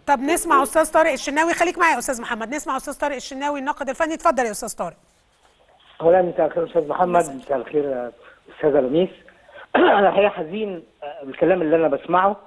طب نسمع استاذ طارق الشناوي خليك معايا يا استاذ محمد نسمع استاذ طارق الشناوي الناقد الفني اتفضل يا استاذ طارق اولا مساء الخير استاذ محمد مساء الخير استاذه لميس انا الحقيقه حزين آه، بالكلام اللي انا بسمعه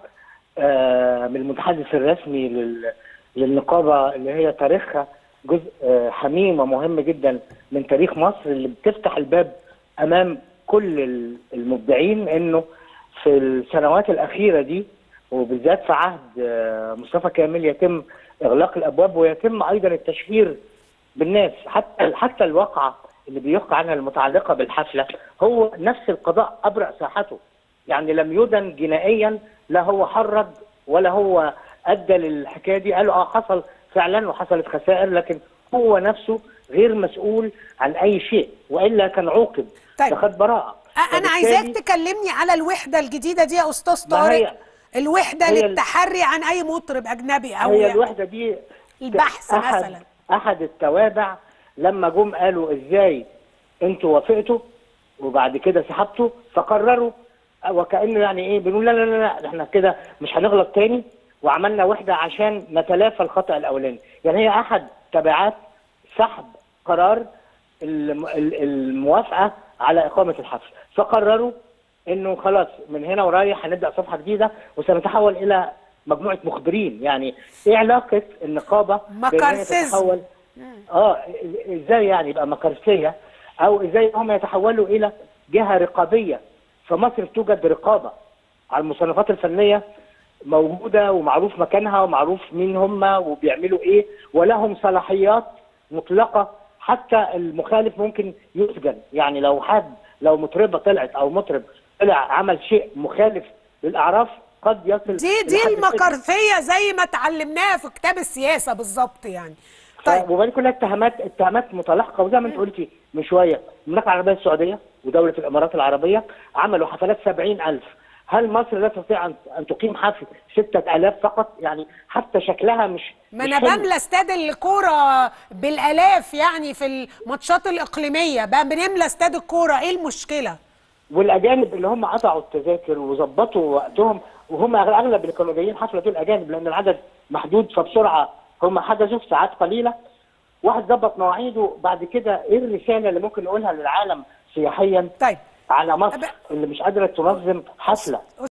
آه، من المتحدث الرسمي لل- للنقابه اللي هي تاريخها جزء آه، حميم ومهم جدا من تاريخ مصر اللي بتفتح الباب امام كل ال- المبدعين انه في السنوات الاخيره دي وبالذات في عهد آه، مصطفى كامل يتم اغلاق الابواب ويتم ايضا التشهير بالناس حتى حتى الواقعه اللي بيحكى عنها المتعلقه بالحفله هو نفس القضاء ابرأ ساحته يعني لم يدن جنائيا لا هو حرض ولا هو ادى للحكايه دي قالوا اه حصل فعلا وحصلت خسائر لكن هو نفسه غير مسؤول عن اي شيء والا كان عوقب طيب. ده خد براءه أ- انا وبالتالي- عايزاك تكلمني على الوحده الجديده دي يا استاذ ما هي- طارق الوحده هي ال- للتحري عن اي مطرب اجنبي او هي الوحده دي البحث أحد مثلا. احد التوابع لما جم قالوا ازاي انتوا وافقتوا وبعد كده سحبتوا فقرروا وكانه يعني ايه بنقول لا لا لا, لا احنا كده مش هنغلط تاني وعملنا وحده عشان نتلافى الخطا الاولاني يعني هي احد تبعات سحب قرار الم- ال- الموافقه على اقامه الحفل فقرروا انه خلاص من هنا ورايح هنبدا صفحه جديده وسنتحول الى مجموعه مخبرين يعني ايه علاقه النقابه بإن هي مكارثيزم. تتحول اه ازاي يعني يبقى مكارثيه او ازاي هم يتحولوا الى جهه رقابيه فمصر توجد رقابه على المصنفات الفنيه موجوده ومعروف مكانها ومعروف مين هم وبيعملوا ايه ولهم صلاحيات مطلقه حتى المخالف ممكن يسجن يعني لو حد لو مطربه طلعت او مطرب طلع عمل شيء مخالف للاعراف قد يصل دي دي لحد السجن. المكارثيه زي ما اتعلمناها في كتاب السياسه بالظبط يعني طيب طيب وبعدين كلها اتهامات اتهامات متلاحقه وزي ما انت قلتي من شويه المملكه العربيه السعوديه ودوله الامارات العربيه عملوا حفلات 70000 هل مصر لا تستطيع ان ان تقيم حفل 6000 فقط يعني حتى شكلها مش ما مش انا حلو. بملى استاد الكوره بالالاف يعني في الماتشات الاقليميه بقى بنملى استاد الكوره ايه المشكله والاجانب اللي هم قطعوا التذاكر وظبطوا وقتهم وهم اغلب اللي كانوا جايين حفله دول اجانب لان العدد محدود فبسرعه هم حجزوا في ساعات قليله واحد ظبط مواعيده بعد كده ايه الرساله اللي ممكن نقولها للعالم سياحيا طيب على مصر أب- اللي مش قادره تنظم حفله